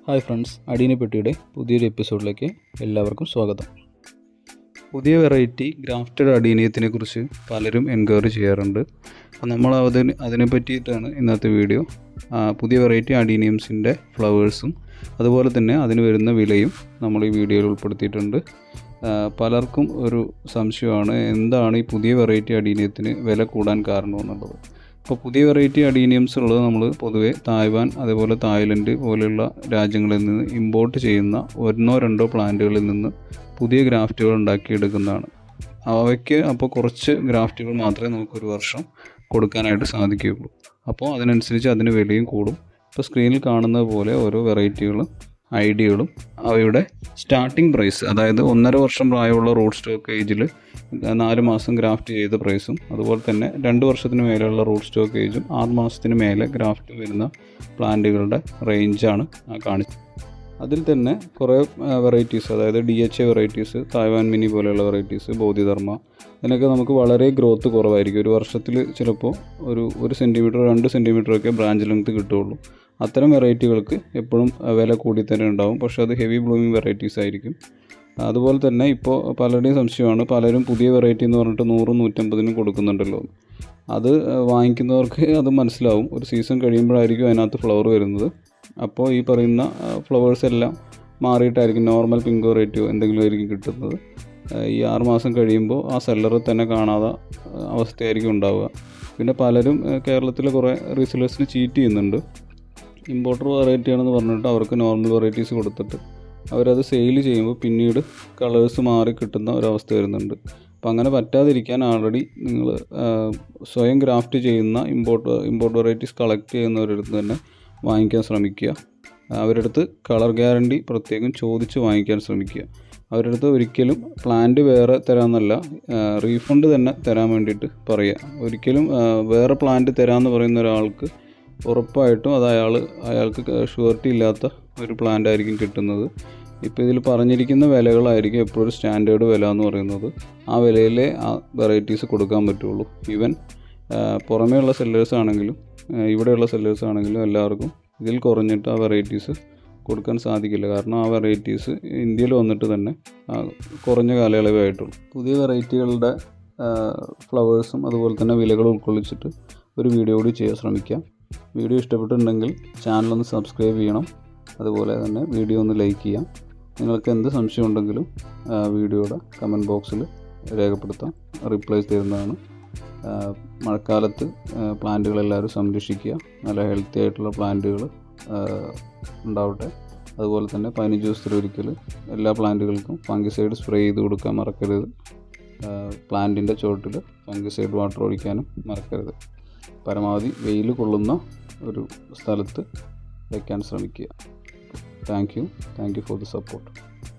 hi friends അടീനപ്പെട്ടിയുടെ പുതിയൊരു എപ്പിസോഡിലേക്ക് എല്ലാവർക്കും സ്വാഗതം പുതിയ വെറൈറ്റി ഗ്രാഫ്റ്റഡ് അടീനിയത്തിനെ കുറിച്ച് പലരും എൻക്വയറി ചെയ്യാറുണ്ട് അപ്പോൾ നമ്മൾ അതിന് അതിനെ പറ്റിയിട്ടാണ് ഇന്നത്തെ വീഡിയോ ആ, പുതിയ വെറൈറ്റി അഡീനിയംസിൻ്റെ ഫ്ലവേഴ്സും അതുപോലെ തന്നെ അതിന് വരുന്ന വിലയും നമ്മൾ ഈ വീഡിയോയിൽ ഉൾപ്പെടുത്തിയിട്ടുണ്ട് ആ, പലർക്കും ഒരു സംശയമാണ് എന്താണ് ഈ പുതിയ വെറൈറ്റി അഡീനിയത്തിന് വില കൂടാൻ കാരണമെന്നുള്ളത് ഇപ്പോൾ പുതിയ വെറൈറ്റി അഡീനിയംസ് ഉള്ളത് നമ്മൾ പൊതുവെ തായ്വാൻ അതേപോലെ തായ്ലൻഡ് പോലെയുള്ള രാജ്യങ്ങളിൽ നിന്ന് ഇമ്പോർട്ട് ചെയ്യുന്ന ഒന്നോ രണ്ടോ പ്ലാന്റുകളിൽ നിന്ന് പുതിയ ഗ്രാഫ്റ്റുകൾ ഉണ്ടാക്കിയെടുക്കുന്നതാണ് അവയ്ക്ക് അപ്പോൾ കുറച്ച് ഗ്രാഫ്റ്റുകൾ മാത്രമേ നമുക്ക് ഒരു വർഷം കൊടുക്കാനായിട്ട് സാധിക്കുകയുള്ളൂ അപ്പോൾ അതിനനുസരിച്ച് അതിന് വിലയും കൂടും ഇപ്പോൾ സ്ക്രീനിൽ കാണുന്നത് പോലെ ഓരോ വെറൈറ്റികളും ഐഡിയകളും അവയുടെ സ്റ്റാർട്ടിംഗ് പ്രൈസ് അതായത് ഒന്നര വർഷം പ്രായമുള്ള റൂട്ട് സ്റ്റോക്ക് ഏജിൽ നാല് മാസം ഗ്രാഫ്റ്റ് ചെയ്ത പ്രൈസും അതുപോലെ തന്നെ രണ്ട് വർഷത്തിന് മേലെയുള്ള റൂട്ട് സ്റ്റോക്ക് ഏജും ആറ് മാസത്തിന് മേലെ ഗ്രാഫ്റ്റ് വരുന്ന പ്ലാന്റുകളുടെ റേഞ്ചാണ് കാണിച്ചത് അതിൽ തന്നെ കുറേ വെറൈറ്റീസ് അതായത് D H A varieties Taiwan mini പോലെയുള്ള വെറൈറ്റീസ് ബോധിധർമ്മ ഇതിനൊക്കെ നമുക്ക് വളരെ ഗ്രോത്ത് കുറവായിരിക്കും ഒരു വർഷത്തിൽ ചിലപ്പോൾ ഒരു ഒരു സെൻറ്റിമീറ്റർ രണ്ട് സെൻറ്റിമീറ്ററൊക്കെ ബ്രാഞ്ച് ലെങ്ത് കിട്ടുകയുള്ളൂ അത്തരം വെറൈറ്റികൾക്ക് എപ്പോഴും വില കൂടി തന്നെ ഉണ്ടാവും പക്ഷേ അത് ഹെവി ബ്ലൂമിങ് വെറൈറ്റീസ് ആയിരിക്കും അതുപോലെ തന്നെ ഇപ്പോൾ പലരുടെയും സംശയമാണ് പലരും പുതിയ വെറൈറ്റി എന്ന് പറഞ്ഞിട്ട് നൂറും നൂറ്റമ്പതിനും കൊടുക്കുന്നുണ്ടല്ലോ അത് വാങ്ങിക്കുന്നവർക്ക് അത് മനസ്സിലാവും ഒരു സീസൺ കഴിയുമ്പോഴായിരിക്കും അതിനകത്ത് ഫ്ലവർ വരുന്നത് അപ്പോൾ ഈ പറയുന്ന ഫ്ലവേഴ്സ് എല്ലാം മാറിയിട്ടായിരിക്കും നോർമൽ പിങ്ക് വെറൈറ്റിയോ എന്തെങ്കിലും ആയിരിക്കും കിട്ടുന്നത് ഈ ആറ് മാസം കഴിയുമ്പോൾ ആ സെല്ലറെ തന്നെ കാണാതെ അവസ്ഥയായിരിക്കും ഉണ്ടാവുക പിന്നെ പലരും കേരളത്തിലെ കുറേ റീസെലേഴ്സിന് ചീറ്റ് ചെയ്യുന്നുണ്ട് ഇമ്പോർട്ടർ വെറൈറ്റി ആണെന്ന് പറഞ്ഞിട്ട് അവർക്ക് നോർമൽ വെറൈറ്റീസ് കൊടുത്തിട്ട് അവരത് സെയിൽ ചെയ്യുമ്പോൾ പിന്നീട് കളേഴ്സ് മാറി കിട്ടുന്ന ഒരവസ്ഥ വരുന്നുണ്ട് അപ്പോൾ അങ്ങനെ പറ്റാതിരിക്കാൻ ആൾറെഡി നിങ്ങൾ സ്വയം ഗ്രാഫ്റ്റ് ചെയ്യുന്ന ഇമ്പോർട്ട് ഇമ്പോർട്ട് വെറൈറ്റീസ് കളക്ട് ചെയ്യുന്നവരടുത്ത് തന്നെ വാങ്ങിക്കാൻ ശ്രമിക്കുക അവരുടെ അടുത്ത് കളർ ഗ്യാരണ്ടി പ്രത്യേകം ചോദിച്ച് വാങ്ങിക്കാൻ ശ്രമിക്കുക അവരുടെ അടുത്ത് ഒരിക്കലും പ്ലാന്റ് വേറെ തരാമെന്നല്ല റീഫണ്ട് തന്നെ തരാൻ വേണ്ടിയിട്ട് പറയുക ഒരിക്കലും ആ, വേറെ പ്ലാന്റ് തരാമെന്ന് പറയുന്ന ഒരാൾക്ക് ഉറപ്പായിട്ടും അത് അയാൾ അയാൾക്ക് ഷുവർട്ടി ഇല്ലാത്ത ഒരു പ്ലാന്റ് ആയിരിക്കും കിട്ടുന്നത് ഇപ്പോൾ ഇതിൽ പറഞ്ഞിരിക്കുന്ന വിലകളായിരിക്കും എപ്പോഴും ഒരു സ്റ്റാൻഡേർഡ് വില എന്ന് പറയുന്നത് ആ വിലയിലേ ആ വെറൈറ്റീസ് കൊടുക്കാൻ പറ്റുള്ളൂ ഈവൻ പുറമേയുള്ള സെല്ലേഴ്സ് ആണെങ്കിലും ആ, ഇവിടെയുള്ള സെല്ലേഴ്സ് ആണെങ്കിലും എല്ലാവർക്കും ഇതിൽ കുറഞ്ഞിട്ട് ആ വെറൈറ്റീസ് കൊടുക്കാൻ സാധിക്കില്ല കാരണം ആ വെറൈറ്റീസ് ഇന്ത്യയിൽ വന്നിട്ട് തന്നെ ആ, കുറഞ്ഞ കാലയളവേ ആയിട്ടുള്ളൂ പുതിയ വെറൈറ്റികളുടെ ഫ്ലവേഴ്സും അതുപോലെ തന്നെ വിലകളും ഉൾക്കൊള്ളിച്ചിട്ട് ഒരു വീഡിയോ കൂടി ചെയ്യാൻ ശ്രമിക്കാം വീഡിയോ ഇഷ്ടപ്പെട്ടിട്ടുണ്ടെങ്കിൽ ചാനലൊന്ന് സബ്സ്ക്രൈബ് ചെയ്യണം അതുപോലെ തന്നെ വീഡിയോ ഒന്ന് ലൈക്ക് ചെയ്യാം നിങ്ങൾക്ക് എന്ത് സംശയം ഉണ്ടെങ്കിലും ആ, വീഡിയോയുടെ കമൻറ്റ് ബോക്സിൽ രേഖപ്പെടുത്താം റിപ്ലൈസ് തരുന്നതാണ് ആ, മഴക്കാലത്ത് പ്ലാന്റുകളെല്ലാവരും സംരക്ഷിക്കുക നല്ല ഹെൽത്തി ആയിട്ടുള്ള പ്ലാന്റുകൾ ഉണ്ടാവട്ടെ അതുപോലെ തന്നെ പതിനഞ്ച് ദിവസത്തിലൊരിക്കൽ എല്ലാ പ്ലാന്റുകൾക്കും ഫംഗിസൈഡ് സ്പ്രേ ചെയ്ത് കൊടുക്കാൻ മറക്കരുത് പ്ലാന്റിൻ്റെ ചുവട്ടിൽ ഫംഗിസൈഡ് വാട്ടർ ഒഴിക്കാനും മറക്കരുത് പരമാവധി വെയിൽ കൊള്ളുന്ന ഒരു സ്ഥലത്ത് വയ്ക്കാൻ ശ്രമിക്കുക thank you thank you for the support